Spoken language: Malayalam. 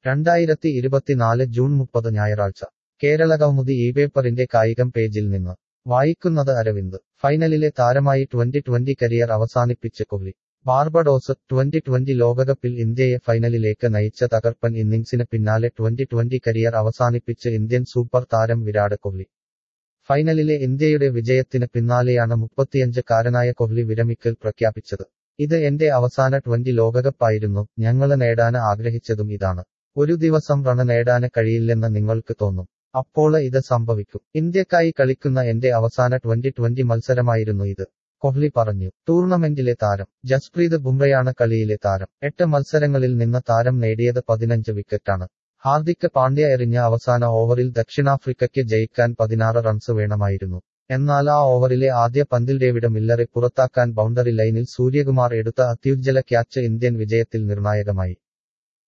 രണ്ടായിരത്തി ഇരുപത്തിനാല് ജൂൺ മുപ്പത് ഞായറാഴ്ച കേരളകൗമുദി ഈ പേപ്പറിന്റെ കായികം പേജിൽ നിന്ന് വായിക്കുന്നത് അരവിന്ദ് ഫൈനലിലെ താരമായി ട്വന്റി ട്വന്റി കരിയർ അവസാനിപ്പിച്ച് കോഹ്ലി ബാർബഡോസ് ട്വന്റി ട്വന്റി ലോകകപ്പിൽ ഇന്ത്യയെ ഫൈനലിലേക്ക് നയിച്ച തകർപ്പൻ ഇന്നിംഗ്സിന് പിന്നാലെ ട്വന്റി ട്വന്റി കരിയർ അവസാനിപ്പിച്ച് ഇന്ത്യൻ സൂപ്പർ താരം വിരാട് കോഹ്ലി ഫൈനലിലെ ഇന്ത്യയുടെ വിജയത്തിന് പിന്നാലെയാണ് മുപ്പത്തിയഞ്ച് കാരനായ കോഹ്ലി വിരമിക്കൽ പ്രഖ്യാപിച്ചത് ഇത് എന്റെ അവസാന ട്വന്റി ലോകകപ്പായിരുന്നു ഞങ്ങള് നേടാന് ആഗ്രഹിച്ചതും ഇതാണ് ഒരു ദിവസം റണ് നേടാന് കഴിയില്ലെന്ന് നിങ്ങൾക്ക് തോന്നും അപ്പോള് ഇത് സംഭവിക്കും ഇന്ത്യക്കായി കളിക്കുന്ന എന്റെ അവസാന ട്വന്റി ട്വന്റി മത്സരമായിരുന്നു ഇത് കോഹ്ലി പറഞ്ഞു ടൂർണമെന്റിലെ താരം ജസ്പ്രീത് ബുംറയാണ് കളിയിലെ താരം എട്ട് മത്സരങ്ങളിൽ നിന്ന് താരം നേടിയത് പതിനഞ്ച് വിക്കറ്റാണ് ഹാർദിക് പാണ്ഡ്യ എറിഞ്ഞ അവസാന ഓവറിൽ ദക്ഷിണാഫ്രിക്കയ്ക്ക് ജയിക്കാൻ പതിനാറ് റൺസ് വേണമായിരുന്നു എന്നാൽ ആ ഓവറിലെ ആദ്യ പന്തിൽ ഡേവിഡ് മില്ലറെ പുറത്താക്കാൻ ബൗണ്ടറി ലൈനിൽ സൂര്യകുമാർ എടുത്ത അത്യുജ്വല ക്യാച്ച് ഇന്ത്യൻ വിജയത്തിൽ നിർണായകമായി